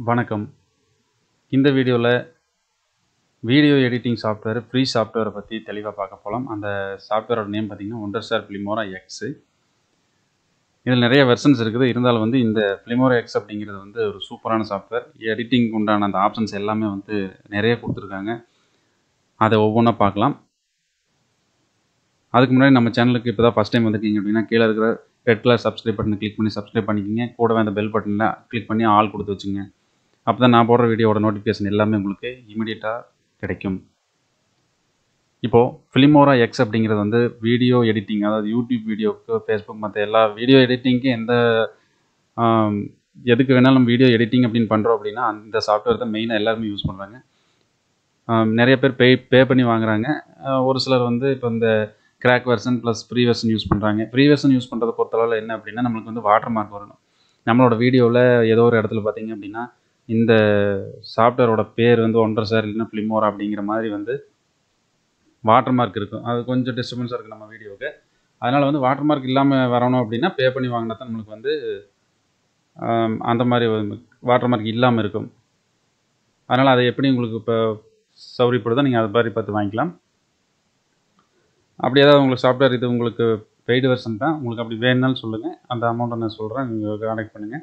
வணக்கம் இந்த வீடியோவில் வீடியோ எடிட்டிங் சாஃப்ட்வேர் ஃப்ரீ சாஃப்ட்வேரை பற்றி தெளிவாக பார்க்க போகலாம் அந்த சாஃப்ட்வேரோட நேம் பார்த்தீங்கன்னா ஒண்டர் ஸ்டார் ஃபிலிமோரா எக்ஸு இதில் நிறைய வெர்ஷன்ஸ் இருக்குது இருந்தாலும் வந்து இந்த ஃபிலிமோரா எக்ஸ் அப்படிங்கிறது வந்து ஒரு சூப்பரான சாஃப்ட்வேர் எடிட்டிங் உண்டான அந்த ஆப்ஷன்ஸ் எல்லாமே வந்து நிறைய கொடுத்துருக்காங்க அதை ஒவ்வொன்றா பார்க்கலாம் அதுக்கு முன்னாடி நம்ம சேனலுக்கு இப்போ தான் ஃபஸ்ட் டைம் வந்திருக்கீங்க அப்படின்னா கீழே இருக்கிற ரெட் கலர் சப்ஸ்கிரைப் பட்டனை கிளிக் பண்ணி சப்ஸ்கிரைப் பண்ணிக்கிங்க கூடவே அந்த பெல் பட்டனில் கிளிக் பண்ணி ஆல் கொடுத்து வச்சுங்க அப்போ தான் நான் போடுற வீடியோவோட நோட்டிஃபிகேஷன் எல்லாமே உங்களுக்கு இமிடியேட்டாக கிடைக்கும் இப்போது ஃபிலிமோரா எக்ஸ் அப்படிங்கிறது வந்து வீடியோ எடிட்டிங் அதாவது யூடியூப் வீடியோவுக்கு ஃபேஸ்புக் மற்ற எல்லா வீடியோ எடிட்டிங்க்கு எந்த ஆம், எதுக்கு வேணாலும் நம்ம வீடியோ எடிட்டிங் அப்படின்னு பண்ணுறோம் அப்படின்னா அந்த சாஃப்ட்வேர் தான் மெயினாக எல்லாருமே யூஸ் பண்ணுறாங்க நிறைய பேர் பே பே பண்ணி வாங்குறாங்க ஆஹ் ஒரு சிலர் வந்து இப்போ இந்த crack version plus free version use பண்ணுறாங்க ஃப்ரீ வெர்ஷன் யூஸ் பண்ணுறத பொறுத்தளவில் என்ன அப்படின்னா நம்மளுக்கு வந்து வாட்டர் மார்க் வரணும் நம்மளோட வீடியோவில் ஏதோ ஒரு இடத்துல பார்த்தீங்க அப்படின்னா இந்த சாஃப்ட்வேரோட பேர் வந்து ஒன்றரை சார் இல்லைன்னா ஃபிலிமோரா அப்படிங்கிற மாதிரி வந்து வாட்டர் மார்க் இருக்கும் அது கொஞ்சம் டிஸ்டர்பன்ஸாக இருக்குது நம்ம வீடியோவுக்கு அதனால் வந்து வாட்டர் மார்க் இல்லாமல் வரணும் அப்படின்னா பே பண்ணி வாங்கினா தான் நம்மளுக்கு வந்து ஆம், அந்த மாதிரி வாட்டர் மார்க் இல்லாமல் இருக்கும் அதனால் அதை எப்படி உங்களுக்கு இப்போ சௌரியப்படுதோ நீங்கள் அதை மாதிரி பார்த்து வாங்கிக்கலாம் அப்படி ஏதாவது உங்களுக்கு சாஃப்ட்வேர் இது உங்களுக்கு பெய்டு வெர்ஷன் தான் உங்களுக்கு அப்படி வேணும்னாலும் சொல்லுங்கள் அந்த அமௌண்ட்டை நான் சொல்கிறேன் நீங்கள் கான்டாக்ட் பண்ணுங்கள்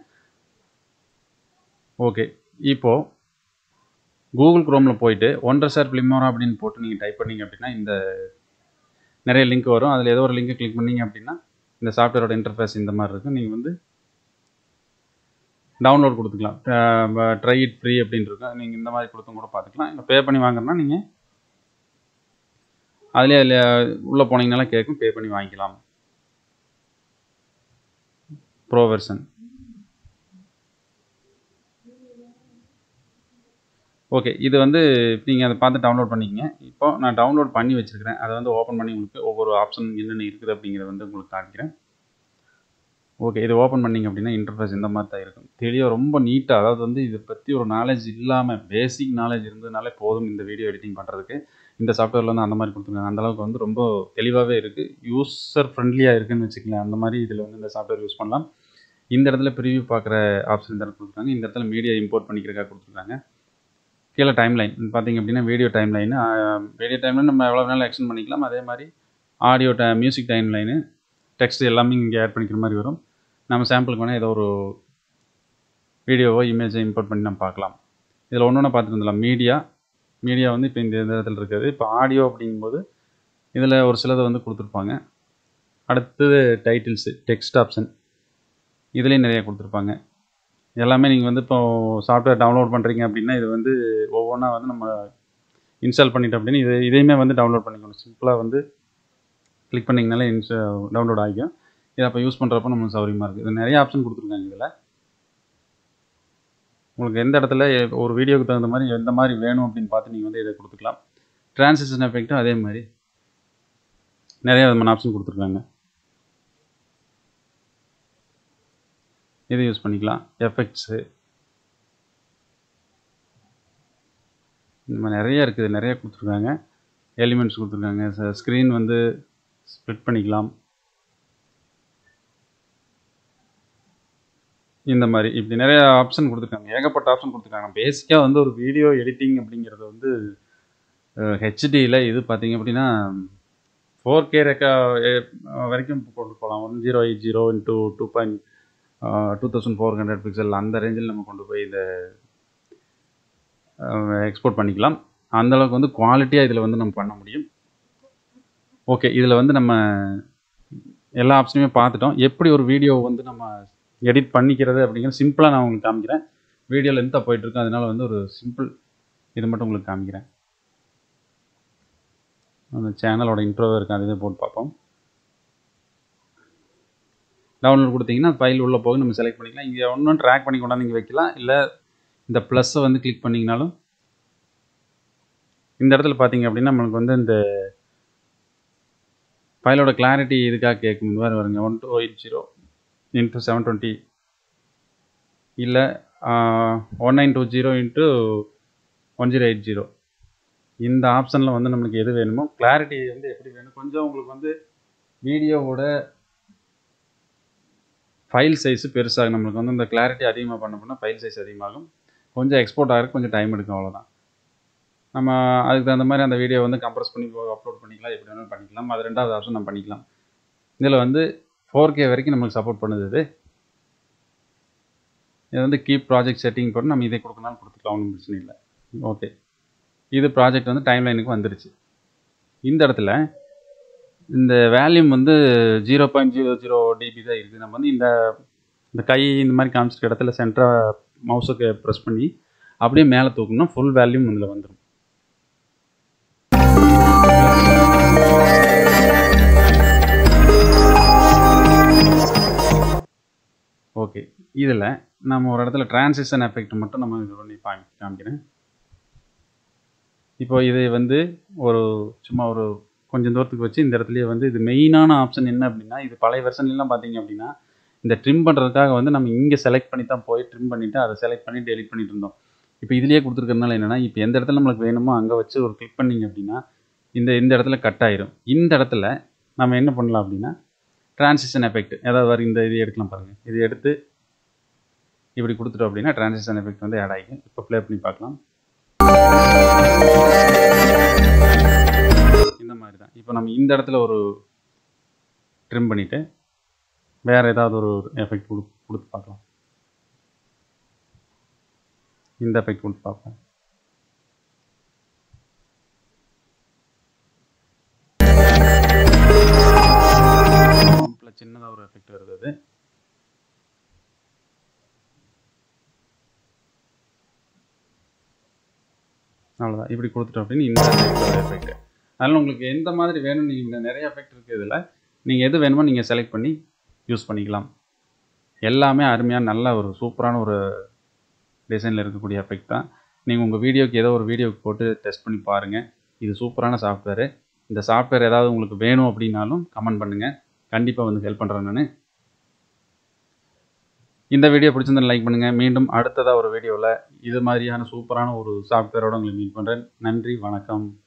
ஓகே இப்போது கூகுள் குரோமில் போயிட்டு ஒன்றரை சார் ஃபிலிமோரா அப்படின்னு போட்டு நீங்கள் டைப் பண்ணீங்க அப்படின்னா இந்த நிறைய லிங்க் வரும் அதில் ஏதோ ஒரு லிங்க்கை கிளிக் பண்ணீங்க அப்படின்னா இந்த சாஃப்ட்வேரோட இன்டர்ஃபேஸ் இந்த மாதிரி இருக்கும் நீங்கள் வந்து டவுன்லோட் கொடுத்துக்கலாம் ட்ரை இட் ஃப்ரீ அப்படின்னு இருக்கும் நீங்கள் இந்த மாதிரி கொடுத்தும் கூட பார்த்துக்கலாம் இல்லை பே பண்ணி வாங்குறேன்னா நீங்கள் அதுலேயே அதில் உள்ளே போனீங்கனால கேட்கும் பே பண்ணி வாங்கிக்கலாம் ப்ரோ வெர்ஷன் ஓகே இது வந்து நீங்கள் அதை பார்த்து டவுன்லோட் பண்ணிக்கங்க இப்போ நான் டவுன்லோட் பண்ணி வச்சுருக்கிறேன் அதை வந்து ஓப்பன் பண்ணி உங்களுக்கு ஒவ்வொரு ஆப்ஷன் என்னென்ன இருக்குது அப்படிங்கிறத வந்து உங்களுக்கு காமிக்கிறேன் ஓகே இது ஓப்பன் பண்ணிங்க அப்படின்னா இன்டர்ஃபேஸ் இந்த மாதிரி தான் இருக்கும் தெளிவாக ரொம்ப நீட்டாக அதாவது வந்து இதை பற்றி ஒரு நாலேஜ் இல்லாமல் பேசிக் நாலேஜ் இருந்ததுனாலே போதும் இந்த வீடியோ எடிட்டிங் பண்ணுறதுக்கு இந்த சாஃப்ட்வேரில் வந்து அந்த மாதிரி கொடுத்துருக்காங்க அந்த அளவுக்கு வந்து ரொம்ப தெளிவாகவே இருக்குது யூசர் ஃப்ரெண்ட்லியாக இருக்குன்னு வச்சுக்கலாம் அந்த மாதிரி இதில் வந்து இந்த சாஃப்ட்வேர் யூஸ் பண்ணலாம் இந்த இடத்துல ப்ரிவியூ பார்க்குற ஆப்ஷன் இந்த இடத்துல கொடுத்துருக்காங்க இந்த இடத்துல மீடியா இம்போர்ட் பண்ணிக்கிறக்காக கொடுத்துருக்காங்க கீழே டைம் லைன் பார்த்தீங்க அப்படின்னா video timeline video timeline நம்ம எவ்வளோ வேணாலும் எக்ஸ்டெண்ட் பண்ணிக்கலாம் அதே மாதிரி ஆடியோ டை மியூசிக் டைம் லைனு டெக்ஸ்ட் எல்லாமே இங்கே ஆட் பண்ணிக்கிற மாதிரி வரும் நம்ம சாம்பிளுக்கு வேணால் ஏதோ ஒரு வீடியோவோ இமேஜை இம்போர்ட் பண்ணி நம்ம பார்க்கலாம் இதில் ஒன்று ஒன்று பார்த்துட்டு இருந்தலாம் மீடியா மீடியா வந்து இப்போ இந்த இந்த இடத்துல இருக்குது இப்போ ஆடியோ அப்படிங்கும்போது இதில் ஒரு சிலதை வந்து கொடுத்துருப்பாங்க அடுத்தது டைட்டில்ஸு டெக்ஸ்ட் ஆப்ஷன் இதுலேயும் நிறைய கொடுத்துருப்பாங்க எல்லாமே நீங்கள் வந்து இப்போ சாஃப்ட்வேர் டவுன்லோட் பண்ணுறீங்க அப்படின்னா இது வந்து ஒவ்வொன்றா வந்து நம்ம இன்ஸ்டால் பண்ணிட்டோம் அப்படின்னு இது இதையுமே வந்து டவுன்லோட் பண்ணிக்கணும் சிம்பிளாக வந்து கிளிக் பண்ணிங்கனாலே இன்ஸ்டா டவுன்லோட் ஆகிக்கும் இதை அப்போ யூஸ் பண்ணுறப்ப நமக்கு சௌரியமாக இருக்குது இது நிறைய ஆப்ஷன் கொடுத்துருக்காங்க இதில் உங்களுக்கு எந்த இடத்துல எ- ஒரு வீடியோக்கு தகுந்த மாதிரி எந்த மாதிரி வேணும் அப்படின்னு பார்த்து நீங்கள் வந்து இதை கொடுத்துக்கலாம் டிரான்சிஷன் எஃபெக்ட்டும் அதே மாதிரி நிறைய விதமான ஆப்ஷன் கொடுத்துருக்காங்க இது யூஸ் பண்ணிக்கலாம் எஃபெக்ட்ஸு இந்த மாதிரி நிறைய இருக்குது நிறைய கொடுத்துருக்காங்க எலிமெண்ட்ஸ் கொடுத்துருக்காங்க ஸ்க்ரீன் வந்து ஸ்ப்ளிட் பண்ணிக்கலாம் இந்த மாதிரி இப்படி நிறைய ஆப்ஷன் கொடுத்துருக்காங்க ஏகப்பட்ட ஆப்ஷன் கொடுத்துருக்காங்க பேசிக்காக வந்து ஒரு வீடியோ எடிட்டிங் அப்படிங்கிறது வந்து ஹெச்டியில் இது பார்த்தீங்க அப்படின்னா ஃபோர் கே ரெக்கா வரைக்கும் கொண்டு போகலாம் one zero eight zero into two point two thousand four hundred pixel அந்த ரேஞ்சில் நம்ம கொண்டு போய் இதை எக்ஸ்போர்ட் பண்ணிக்கலாம் அந்த அளவுக்கு வந்து குவாலிட்டியாக இதில் வந்து நம்ம பண்ண முடியும் ஓகே இதில் வந்து நம்ம எல்லா ஆப்ஷனுமே பார்த்துட்டோம் எப்படி ஒரு வீடியோ வந்து நம்ம எடிட் பண்ணிக்கிறது அப்படிங்கிறது சிம்பிளாக நான் உங்களுக்கு காமிக்கிறேன் வீடியோ லென்த்தாக போயிட்டுருக்கு அதனால வந்து ஒரு சிம்பிள் இது மட்டும் உங்களுக்கு காமிக்கிறேன் அந்த சேனலோட இன்ட்ரோவே இருக்குது அதுவே போட்டு பார்ப்போம் டவுன்லோட் கொடுத்தீங்கன்னா ஃபைல் உள்ளே போக நம்ம செலக்ட் பண்ணிக்கலாம் இங்கே ஒன்றும் ட்ராக் பண்ணி கொண்டாந்து இங்கே வைக்கலாம் இல்லை இந்த ப்ளஸ்ஸை வந்து கிளிக் பண்ணிங்கனாலும் இந்த இடத்துல பார்த்தீங்க அப்படின்னா நம்மளுக்கு வந்து இந்த ஃபைலோட கிளாரிட்டி இதுக்காக கேட்கும் இந்த மாதிரி வருங்க one two eight zero into seven twenty இல்லை one nine two zero into one zero eight zero இந்த ஆப்ஷனில் வந்து நம்மளுக்கு எது வேணுமோ கிளாரிட்டி வந்து எப்படி வேணும் கொஞ்சம் உங்களுக்கு வந்து வீடியோவோட ஃபைல் சைஸ் பெருசாகும் நம்மளுக்கு வந்து இந்த கிளாரிட்டி அதிகமாக பண்ண பண்ணால் ஃபைல் சைஸ் அதிகமாகும் கொஞ்சம் எக்ஸ்போர்ட் ஆகிறதுக்கு கொஞ்சம் டைம் எடுக்கும் அவ்வளோதான் நம்ம அதுக்கு தகுந்த மாதிரி அந்த வீடியோ வந்து கம்ப்ரஸ் பண்ணி அப்லோட் பண்ணிக்கலாம் எப்படி வேணாலும் பண்ணிக்கலாம் அது ரெண்டாவது ஆப்ஷன் நம்ம பண்ணிக்கலாம் இதில் வந்து ஃபோர் கே வரைக்கும் நம்மளுக்கு சப்போர்ட் பண்ணுது இது இது வந்து கீப் ப்ராஜெக்ட் செட்டிங் போட்டு நம்ம இதை கொடுக்கனாலும் கொடுத்துக்கலாம் ஒன்றும் பிரச்சனை இல்லை ஓகே இது ப்ராஜெக்ட் வந்து டைம் லைனுக்கு வந்துருச்சு இந்த இடத்துல இந்த வேல்யூம் வந்து zero point zero zero dB தான் இருக்குது நம்ம வந்து இந்த இந்த கை இந்த மாதிரி காமிச்சிருக்க இடத்துல சென்டராக மவுஸுக்கு ப்ரெஸ் பண்ணி அப்படியே மேலே தூக்கணும் ஃபுல் வேல்யூம் இதில் வந்துடும் ஓகே இதில் நம்ம ஒரு இடத்துல டிரான்சிஷன் எஃபெக்ட் மட்டும் நம்ம இது பண்ணி பாமி காமிக்கிறேன் இப்போ இது வந்து ஒரு சும்மா ஒரு கொஞ்சம் தூரத்துக்கு வச்சு இந்த இடத்துலயே வந்து இது மெயினான ஆப்ஷன் என்ன அப்படின்னா இது பழைய வெர்ஷன்லாம் பார்த்தீங்க அப்படின்னா இந்த ட்ரிம் பண்ணுறதுக்காக வந்து நம்ம இங்கே செலக்ட் பண்ணி தான் போய் ட்ரிம் பண்ணிவிட்டு அதை செலக்ட் பண்ணி டெலிட் பண்ணிட்டு இருந்தோம் இப்போ இதுலேயே கொடுத்துருக்கறதுனால என்னென்னா இப்போ எந்த இடத்துல நம்மளுக்கு வேணுமோ அங்கே வச்சு ஒரு கிளிக் பண்ணிங்க அப்படின்னா இந்த இந்த இடத்துல கட் ஆயிரும் இந்த இடத்துல நம்ம என்ன பண்ணலாம் அப்படின்னா டிரான்சிஷன் எஃபெக்ட் ஏதாவது வர இந்த இது எடுக்கலாம் பாருங்கள் இது எடுத்து இப்படி கொடுத்துட்டோம் அப்படின்னா டிரான்சிஷன் எஃபெக்ட் வந்து ஆட் ஆகிக்கும் இப்போ ப்ளே பண்ணி பார்க்கலாம் இந்த மாதிரி தான் இப்போ நம்ம இந்த இடத்துல ஒரு ட்ரிம் பண்ணிவிட்டு வேறு ஏதாவது ஒரு எஃபெக்ட் கொடு கொடுத்து பார்க்கலாம் இந்த எஃபெக்ட் கொடுத்து பார்ப்போம் சின்னதாக ஒரு எஃபெக்ட் வருது அது அவ்வளோதான் இப்படி கொடுத்துட்டோம் அப்படின்னு இந்த எஃபெக்ட் அதனால் உங்களுக்கு எந்த மாதிரி வேணும் நீங்கள் நிறைய எஃபெக்ட் இருக்குது இதில் நீங்கள் எது வேணுமோ நீங்கள் செலக்ட் பண்ணி யூஸ் பண்ணிக்கலாம் எல்லாமே அருமையாக நல்ல ஒரு சூப்பரான ஒரு டிசைனில் இருக்கக்கூடிய எஃபெக்ட் தான் நீங்கள் உங்கள் வீடியோக்கு ஏதோ ஒரு வீடியோக்கு போட்டு டெஸ்ட் பண்ணி பாருங்கள் இது சூப்பரான சாஃப்ட்வேரு இந்த சாஃப்ட்வேர் ஏதாவது உங்களுக்கு வேணும் அப்படின்னாலும் கமெண்ட் பண்ணுங்கள் கண்டிப்பாக வந்து ஹெல்ப் பண்ணுறேன் நான் இந்த வீடியோ பிடிச்சிருந்தா லைக் பண்ணுங்கள் மீண்டும் அடுத்ததாக ஒரு வீடியோவில் இது மாதிரியான சூப்பரான ஒரு சாஃப்ட்வேரோடு உங்களை மீட் பண்ணுறேன் நன்றி வணக்கம்